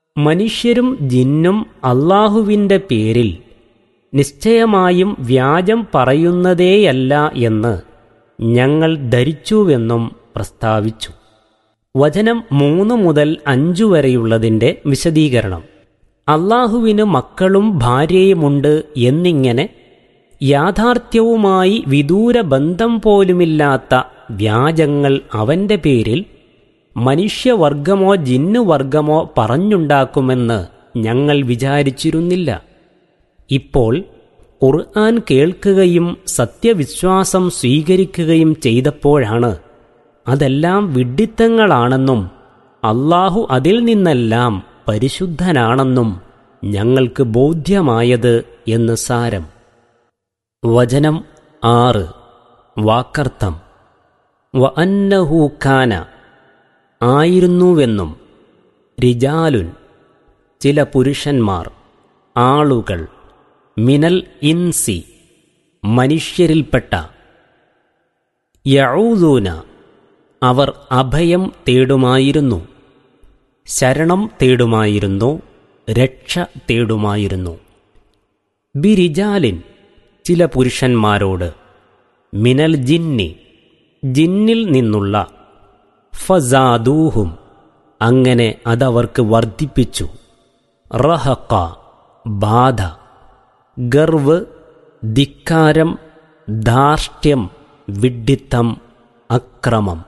മനുഷ്യരും ജിന്നും അള്ളാഹുവിന്റെ പേരിൽ നിശ്ചയമായും വ്യാജം പറയുന്നതേയല്ല എന്ന് ഞങ്ങൾ ധരിച്ചുവെന്നും പ്രസ്താവിച്ചു വചനം മൂന്ന് മുതൽ അഞ്ചു വരെയുള്ളതിൻ്റെ വിശദീകരണം അള്ളാഹുവിന് മക്കളും ഭാര്യയുമുണ്ട് എന്നിങ്ങനെ യാഥാർത്ഥ്യവുമായി വിദൂര ബന്ധം പോലുമില്ലാത്ത വ്യാജങ്ങൾ അവന്റെ പേരിൽ മനുഷ്യവർഗമോ ജിന്നുവർഗമോ പറഞ്ഞുണ്ടാക്കുമെന്ന് ഞങ്ങൾ വിചാരിച്ചിരുന്നില്ല ഇപ്പോൾ ഖുർആൻ കേൾക്കുകയും സത്യവിശ്വാസം സ്വീകരിക്കുകയും ചെയ്തപ്പോഴാണ് അതെല്ലാം വിഡ്ഢിത്തങ്ങളാണെന്നും അള്ളാഹു അതിൽ നിന്നെല്ലാം പരിശുദ്ധനാണെന്നും ഞങ്ങൾക്ക് ബോധ്യമായത് എന്ന് സാരം വചനം ആറ് വാക്കർത്ഥം വ അന്നഹൂഖാന ആയിരുന്നുവെന്നും റിജാലുൻ ചില പുരുഷന്മാർ ആളുകൾ മിനൽ ഇൻസി മനുഷ്യരിൽപ്പെട്ട യഊദൂന അവർ അഭയം തേടുമായിരുന്നു ശരണം തേടുമായിരുന്നു രക്ഷ തേടുമായിരുന്നു ബിരിജാലിൻ ചില പുരുഷന്മാരോട് മിനൽ ജിന്നി ജിന്നിൽ നിന്നുള്ള ഫസാദൂഹും അങ്ങനെ അതവർക്ക് വർദ്ധിപ്പിച്ചു റഹക്ക ബാധ ഗർവ് ധിക്കാരം ധാർഷ്ട്യം വിഡ്ഢിത്തം അക്രമം